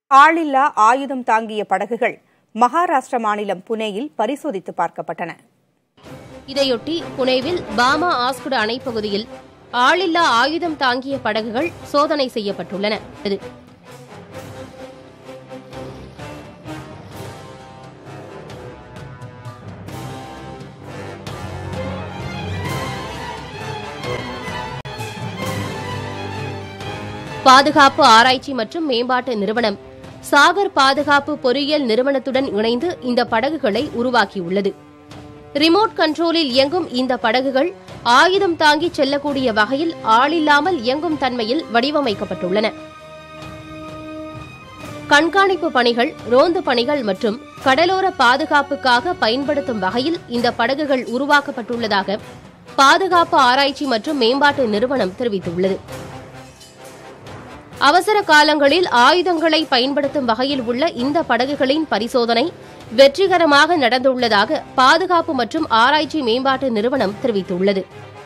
ஆளில்லா ஆயுதம் தாங்கிய படகுகள் மகாராஷ்டிர மாநிலம் புனேயில் பரிசோதித்து பார்க்கப்பட்டன இதையொட்டி புனேவில் பாமா ஆஸ்குடு அணை பகுதியில் ஆளில்லா ஆயுதம் தாங்கிய படகுகள் சோதனை செய்யப்பட்டுள்ளன இது பாதுகாப்பு ஆராய்ச்சி மற்றும் மேம்பாட்டு நிறுவனம் சாகர் பாதுகாப்பு பொறியியல் நிறுவனத்துடன் இணைந்து இந்த படகுகளை உருவாக்கியுள்ளது ரிமோட் கண்ட்ரோலில் இயங்கும் இந்த படகுகள் ஆயுதம் தாங்கி செல்லக்கூடிய வகையில் ஆளில்லாமல் இயங்கும் தன்மையில் வடிவமைக்கப்பட்டுள்ளன கண்காணிப்பு பணிகள் ரோந்து பணிகள் மற்றும் கடலோர பாதுகாப்புக்காக பயன்படுத்தும் வகையில் இந்த படகுகள் உருவாக்கப்பட்டுள்ளதாக பாதுகாப்பு ஆராய்ச்சி மற்றும் மேம்பாட்டு நிறுவனம் தெரிவித்துள்ளது அவசர காலங்களில் ஆயுதங்களை பயன்படுத்தும் வகையில் உள்ள இந்த படகுகளின் பரிசோதனை வெற்றிகரமாக நடந்துள்ளதாக பாதுகாப்பு மற்றும் ஆராய்ச்சி மேம்பாட்டு நிறுவனம் தெரிவித்துள்ளது